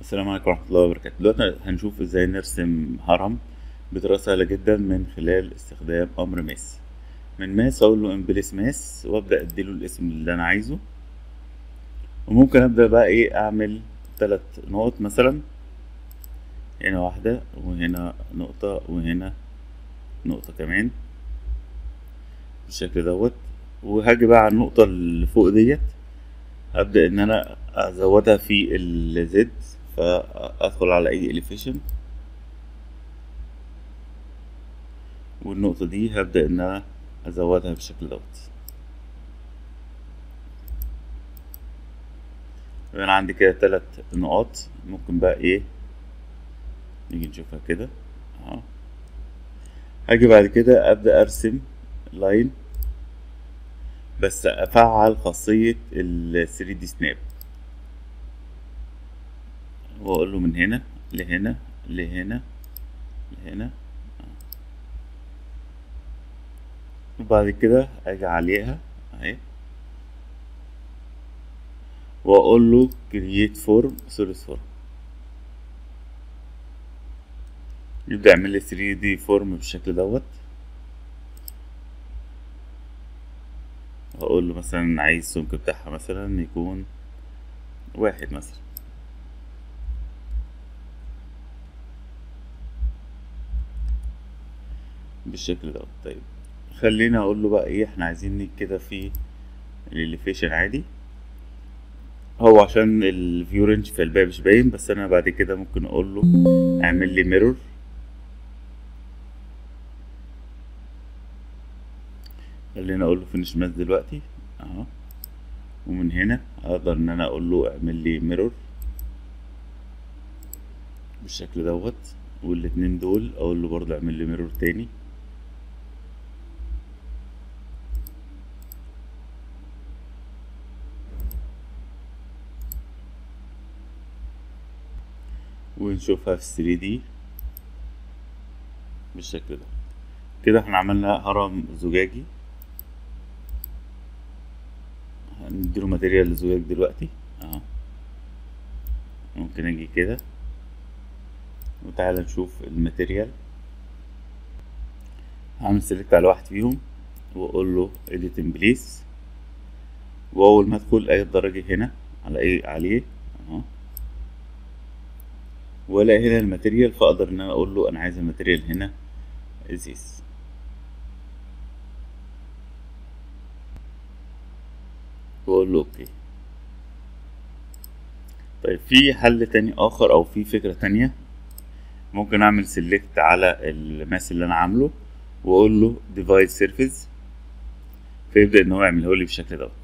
السلام عليكم ورحمة الله وبركاته دلوقتي هنشوف ازاي نرسم هرم بطريقة سهلة جدا من خلال استخدام أمر ماس من ماس أقول له امبليس ماس وأبدأ أديله الاسم اللي أنا عايزه وممكن أبدأ بقى إيه أعمل تلات نقط مثلا هنا واحدة وهنا نقطة وهنا نقطة كمان بالشكل دوت وهاجي بقى على النقطة اللي فوق ديت هبدأ إن أنا أزودها في الزد فأدخل على أي إليفيشن والنقطة دي هبدأ إن أنا أزودها بالشكل دوت يبقى أنا عندي كده تلات نقاط ممكن بقى إيه نيجي نشوفها كده أهو هاجي بعد كده أبدأ أرسم لاين بس أفعل خاصية ال 3D سناب واقول له من هنا لهنا لهنا لهنا وبعد كده اجي عليها اهي واقول له create form source form يبدأ يعمل لي 3D فورم بالشكل دوت هقول له مثلا عايز السمك بتاعها مثلا يكون واحد مثلا بالشكل دوت طيب خلينا اقول له بقى ايه احنا عايزين كده في الاليفيشن عادي هو عشان الفيو رينج في الباقي مش باين بس انا بعد كده ممكن اقول له اعمل لي ميرور خلينا اقول له فينش ماس دلوقتي اهو ومن هنا اقدر ان انا اقول له اعمل لي ميرور بالشكل دوت والاتنين دول اقول له برضه اعمل لي ميرور تاني ونشوفها في 3 دي بالشكل ده كده احنا عملنا هرم زجاجي هنديله ماتيريال الزجاج دلوقتي اهو ممكن اجي كده وتعالى نشوف الماتيريال هعمل سيلكت على واحد فيهم واقول له edit in place واول ما ادخل اقدر اجي هنا على ايه عليه اهو والاقي هنا الماتيريال فاقدر ان انا اقول له انا عايز الماتيريال هنا ازيز واقول له اوكي طيب في حل تاني اخر او في فكرة تانية ممكن اعمل سيلكت على الماس اللي انا عامله واقول له ديفايد سيرفيس فيبدأ ان هو يعمله لي بالشكل دوت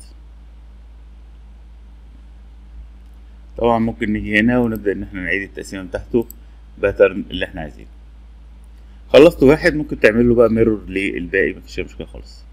طبعا ممكن نيجي هنا ونبدأ ان احنا نعيد التقسيمة بتاعته باترن اللي احنا عايزينه خلصت واحد ممكن تعمل له بقى ميرور للباقي مفيش مشكلة خالص